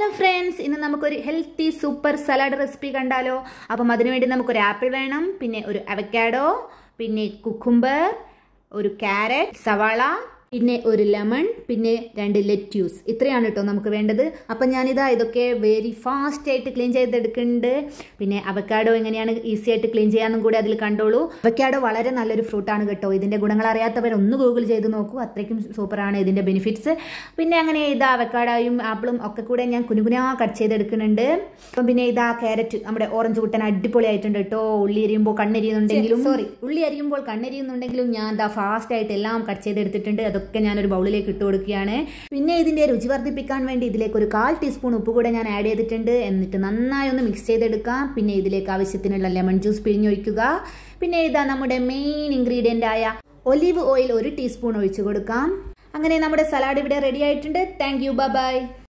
hello friends ഇന്ന് നമുക്കൊരു healthy super salad recipe കണ്ടാലോ അപ്പം അതിനുവേണ്ടി നമുക്കൊരു ആപ്പിൾ വേണം പിന്നെ ഒരു അവക്കാഡോ പിന്നെ കുക്കുംബർ ഒരു ക്യാരറ്റ് സവാള പിന്നെ ഒരു ലെമൺ പിന്നെ രണ്ട് ലെറ്റ്യൂസ് ഇത്രയാണ് കേട്ടോ നമുക്ക് വേണ്ടത് അപ്പം ഞാനിതാ ഇതൊക്കെ വെരി ഫാസ്റ്റ് ആയിട്ട് ക്ലീൻ ചെയ്തെടുക്കുന്നുണ്ട് പിന്നെ അവക്കാഡോ എങ്ങനെയാണ് ഈസി ആയിട്ട് ക്ലീൻ ചെയ്യാമെന്നും കൂടി അതിൽ കണ്ടോളൂ അവക്കാഡോ വളരെ നല്ലൊരു ഫ്രൂട്ടാണ് കേട്ടോ ഇതിൻ്റെ ഗുണങ്ങൾ അറിയാത്തവർ ഒന്ന് ഗൂഗിൾ ചെയ്ത് നോക്കൂ അത്രയ്ക്കും സൂപ്പറാണ് ഇതിൻ്റെ ബെനിഫിറ്റ്സ് പിന്നെ അങ്ങനെ ഇതാ അവക്കാഡോയും ആപ്പിളും ഒക്കെ കൂടെ ഞാൻ കുനുകുനാ കട്ട് ചെയ്തെടുക്കുന്നുണ്ട് അപ്പം പിന്നെ ഇതാ ക്യാരറ്റ് നമ്മുടെ ഓറഞ്ച് കുട്ടൻ അടിപൊളിയായിട്ടുണ്ട് കേട്ടോ ഉള്ളി എരിയുമ്പോൾ കണ്ണെരിയുന്നുണ്ടെങ്കിലും സോറി ഉള്ളി അരിയുമ്പോൾ കണ്ണെരിയുന്നുണ്ടെങ്കിലും ഞാൻ ദാ ഫാസ്റ്റ് ആയിട്ട് എല്ലാം കട്ട് ചെയ്തെടുത്തിട്ടുണ്ട് അതൊക്കെ ഞാനൊരു ബൗളിലേക്ക് ഇട്ട് കൊടുക്കുകയാണ് പിന്നെ ഇതിൻ്റെ രുചി വർദ്ധിപ്പിക്കാൻ വേണ്ടി ഇതിലേക്ക് ഒരു കാൽ ടീസ്പൂൺ ഉപ്പ് കൂടെ ഞാൻ ആഡ് ചെയ്തിട്ടുണ്ട് എന്നിട്ട് നന്നായി ഒന്ന് മിക്സ് ചെയ്തെടുക്കാം പിന്നെ ഇതിലേക്ക് ആവശ്യത്തിനുള്ള ലെമൺ ജ്യൂസ് പിഴിഞ്ഞൊഴിക്കുക പിന്നെ ഇതാ നമ്മുടെ മെയിൻ ഇൻഗ്രീഡിയൻ്റ് ആയ ഒലിവ് ഓയിൽ ഒരു ടീസ്പൂൺ ഒഴിച്ചു കൊടുക്കാം അങ്ങനെ നമ്മുടെ സലാഡ് ഇവിടെ റെഡി ആയിട്ടുണ്ട് താങ്ക് യു ബൈ